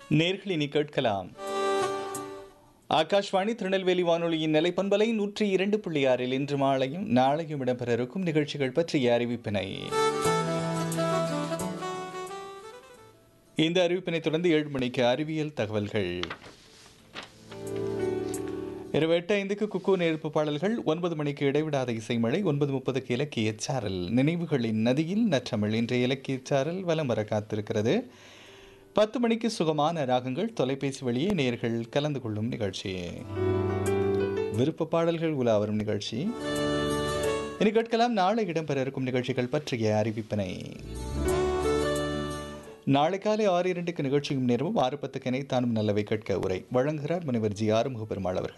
நேர்கள் இனி கேட்கலாம் ஆகாஷ்வாணி திருநெல்வேலி வானொலியின் நிலைப்பண்பலை நூற்றி இரண்டு புள்ளி ஆறில் இன்று மாலையும் நாளையும் இடம்பெற இருக்கும் நிகழ்ச்சிகள் பற்றிய அறிவிப்பினை இந்த அறிவிப்பினை தொடர்ந்து ஏழு மணிக்கு அறிவியல் தகவல்கள் இரவு எட்டு ஐந்துக்கு குக்கு நெருப்பு பாடல்கள் ஒன்பது மணிக்கு இடைவிடாத இசைமழை ஒன்பது முப்பதுக்கு இலக்கிய சாரல் நினைவுகளின் நதியில் நற்றமிழ் இன்றைய இலக்கிய சாரல் வலம் வர காத்திருக்கிறது பத்து மணிக்கு சுகமான ராகங்கள் தொலைபேசி வழியே நேர்கள் கலந்து கொள்ளும் நிகழ்ச்சி விருப்ப பாடல்கள் உலா வரும் நிகழ்ச்சி இனி கேட்கலாம் நாளை இடம்பெற இருக்கும் நிகழ்ச்சிகள் பற்றிய அறிவிப்பினை நாளை காலை ஆறு இரண்டுக்கு நிகழ்ச்சியும் நேரமும் ஆறு பத்துக்கு இணைத்தானும் நல்லவை கேட்க உரை வழங்குகிறார் முனைவர் ஜி ஆறுமுக பெருமாள் அவர்கள்